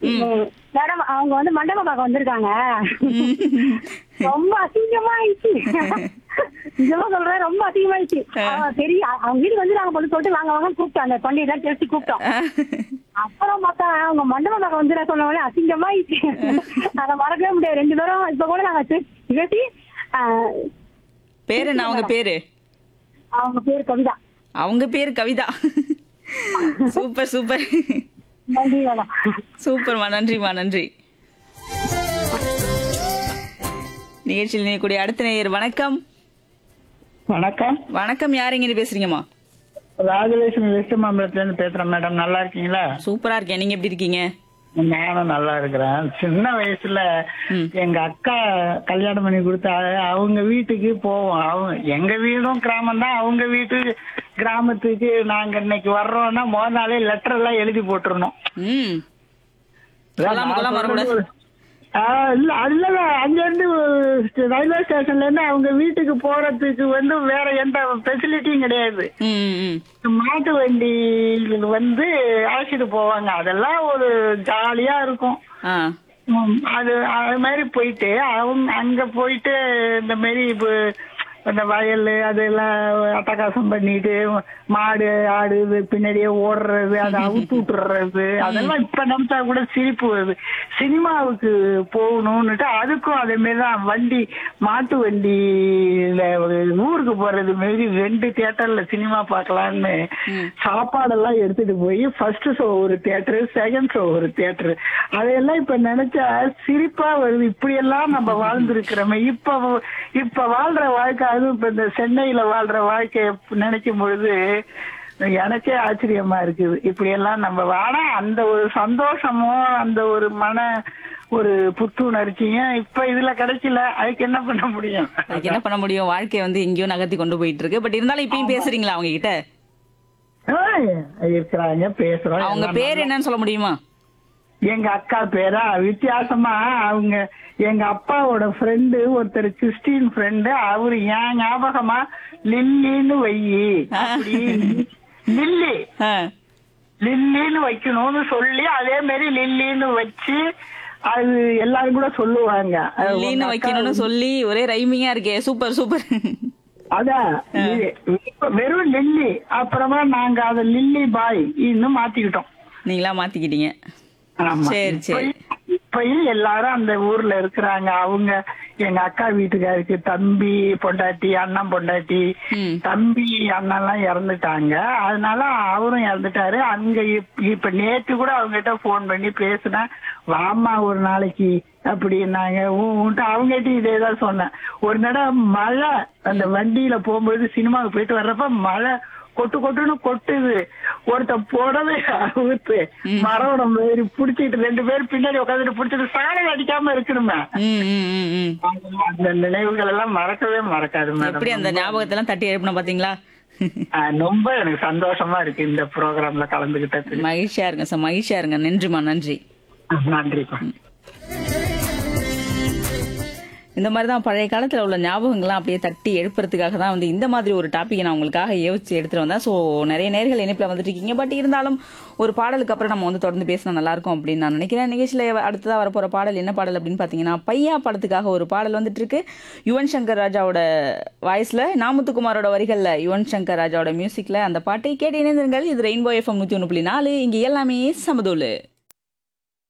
Madam அவங்க வந்து மண்டபம் பார்க்க வந்திருக்காங்க ரொம்ப அசிங்கமா ஆயிடுச்சு நிஜமா சொல்றேன் ரொம்ப அசிங்கமாயிடுச்சு அவன் சரி அ- அவங்க வீட்டுக்கு வந்து நாங்க பொண்ணு சொல்லிட்டு வாங்க வாங்க கூப்பிட்டோம் அந்த பண்டிகை தான் தெரிச்சு கூப்பிட்டோம் அப்புறம் பார்த்தா அவங்க மண்டபம் பார்க்க வந்து சொன்ன உடனே அசிங்கமாயிடுச்சு அதை மறக்கவே முடியாது ரெண்டு பேரும் இப்ப கூட நாங்க பே- பேசி ஆஹ், பேரு என்ன அவங்க பேரு அவங்க பேர் கவிதா அவங்க பேரு கவிதா சூப்பர் சூப்பர் நன்றி மேடம் சூப்பர்மா நன்றிம்மா நன்றி நிகழ்ச்சியில் இணையக்கூடிய அடுத்த நேயர் வணக்கம் வணக்கம் வணக்கம் யாருங்க பேசுறீங்கம்மா ராஜலட்சுமி வெஸ்ட் மாம்பலத்துல இருந்து பேசுறேன் மேடம் நல்லா இருக்கீங்களா சூப்பரா இருக்கேன் நீங்க எப்படி இருக்கீங்க நானும் நல்லா இருக்கிறேன் சின்ன வயசுல ம். எங்க அக்கா கல்யாணம் பண்ணி கொடுத்தா அவங்க வீட்டுக்கு போவோம் அவங்க எங்க வீடும் கிராமம் தான் அவங்க வீட்டு கிராமத்துக்கு நாங்க இன்னைக்கு வர்றோம்னா முதல் நாளே லெட்டர் எல்லாம் எழுதி போட்டுருணும் ம் சொல்லாம கொள்ளாம வரக்கூடாது ஆ, இல்ல அதுல அங்க இருந்து ரயில்வே ஸ்டேஷன்ல இருந்து அவங்க வீட்டுக்கு போறதுக்கு வந்து வேற எந்த ஃபெசிலிட்டியும் கிடையாது ம் ம் மாட்டு வண்டி வந்து அழைச்சிட்டு போவாங்க அதெல்லாம் ஒரு ஜாலியா இருக்கும் ஆ ம், அது அது மாதிரி போயிட்டு அவங்க அங்க போயிட்டு இந்த மாதிரி இப்போ இந்த வயல் அதெல்லாம் அட்டகாசம் பண்ணிட்டு மாடு ஆடு இது பின்னாடியே ஓடுறது அதை அவுத்து விட்டுறது அதெல்லாம் இப்ப நினைச்சா கூட சிரிப்பு வருது சினிமாவுக்கு போகணும்னுட்டு அதுக்கும் அதே மாதிரி தான் வண்டி மாட்டு வண்டியில ஒரு ஊருக்கு போறது மாரி ரெண்டு தியேட்டர்ல சினிமா பார்க்கலான்னு சாப்பாடெல்லாம் எடுத்துட்டு போய் ஃபர்ஸ்ட் ஷோ ஒரு தியேட்டர் செகண்ட் ஷோ ஒரு தியேட்டர் அதையெல்லாம் இப்ப நினைச்சா சிரிப்பா வருது இப்படி எல்லாம் நம்ம வாழ்ந்திருக்கிறோமே இப்ப இப்ப வாழ்ற வாழ்க்கை அதுவும் இப்ப இந்த சென்னையில வாழ்ற வாழ்க்கைய நினைக்கும் பொழுது எனக்கே ஆச்சரியமா இருக்குது இப்படி எல்லாம் நம்ம ஆனா அந்த ஒரு சந்தோஷமும் அந்த ஒரு மன ஒரு புத்துணர்ச்சியும் இப்ப இதுல கிடைக்கல அதுக்கு என்ன பண்ண முடியும் அதுக்கு என்ன பண்ண முடியும் வாழ்க்கைய வந்து எங்கேயோ நகர்த்தி கொண்டு போயிட்டு இருக்கு பட் இருந்தாலும் இப்பயும் பேசுறீங்களா அவங்க கிட்ட ஏய், இருக்கிறாங்க பேசுறோம் அவங்க எல்லாம் பேர் என்னன்னு சொல்ல முடியுமா எங்க அக்கா பேரா வித்தியாசமா அவங்க எங்க அப்பாவோட ஃப்ரெண்டு ஒருத்தர் கிறிஸ்டின் ஃப்ரெண்டு அவரு ஏன் ஞாபகமா லில்லின்னு வையி அப்படி லில்லி ஆ. லில்லின்னு வைக்கணும்னு சொல்லி அதே மாதிரி லில்லின்னு வச்சு அது எல்லாரும் கூட சொல்லுவாங்க அது லீனு உங்க அக்கா வைக்கணும்னு சொல்லி ஒரே ரைமிங்கா இருக்கே சூப்பர் சூப்பர் அதான் இது இப்ப வெறும் லில்லி அப்புறமா நாங்க அத லில்லி பாய் இன்னும் மாத்திக்கிட்டோம் நீங்களா மாத்திக்கிட்டீங்க ஆமா. சரி, சரி. இப்பயும் இப்பயும் எல்லாரும் அந்த ஊர்ல இருக்கிறாங்க அவங்க எங்க அக்கா வீட்டுக்காருக்கு தம்பி பொண்டாட்டி அண்ணன் பொண்டாட்டி ம். தம்பி அண்ணன்லாம் இறந்துட்டாங்க அதனால அவரும் இறந்துட்டாரு அங்க இப்- இப்ப நேத்து கூட அவங்க கிட்ட போன் பண்ணி பேசினேன் வாமா ஒரு நாளைக்கு அப்படின்னாங்க உன்ட்டு அவங்ககிட்ட இதே தான் சொன்னேன் ஒரு நடம் மழை அந்த வண்டியில போகும்போது சினிமாவுக்கு போயிட்டு வர்றப்ப மழை கொட்டு கொட்டுன்னு கொட்டுது ஒருத்த புடவை அவுத்து மரம் மாதிரி புடிச்சிட்டு ரெண்டு பேரும் பின்னாடி உட்காந்துட்டு புடிச்சிட்டு சாணம் அடிக்காம இருக்கணுமே ம், ம், ம், ம். அந்த நினைவுகள் எல்லாம் மறக்கவே மறக்காது எப்படி அந்த மேடம் ஞாபகத்தெல்லாம் தட்டி எழுப்பின பாத்தீங்களா ரொம்ப எனக்கு சந்தோஷமா இருக்கு இந்த ப்ரோக்ராம்ல கலந்துகிட்டதுக்கு மகிழ்ச்சியா இருங்க சார் மகிழ்ச்சியா இருங்க நன்றிமா நன்றி நன்றிப்பா இந்த மாதிரி தான் பழைய காலத்துல உள்ள ஞாபகங்கள்லாம் அப்படியே தட்டி எழுப்புறதுக்காக தான் வந்து இந்த மாதிரி ஒரு டாபிக் நான் உங்களுக்காக யோசிச்சு எடுத்துட்டு வந்தேன் ஸோ நிறைய நேர்கள் இணைப்பில் வந்துட்டு இருக்கீங்க பட் இருந்தாலும் ஒரு பாடலுக்கு அப்புறம் நம்ம வந்து தொடர்ந்து பேசினா நல்லா இருக்கும் அப்படின்னு நான் நினைக்கிறேன் நிகழ்ச்சியில் அடுத்ததாக வரப்போற பாடல் என்ன பாடல் அப்படின்னு பார்த்தீங்கன்னா பையா படத்துக்காக ஒரு பாடல் வந்துட்டு இருக்கு யுவன் சங்கர் ராஜாவோட வாய்ஸ்ல நாமுத்துக்குமாரோட வரிகள்ல யுவன் சங்கர் ராஜாவோட மியூசிக்ல அந்த பாட்டை கேட்டு இணைந்திருங்கள் இது ரெயின்போ எஃப்எம் நூத்தி ஒன்று புள்ளி நாலு இங்க எல்லாமே சமதோலு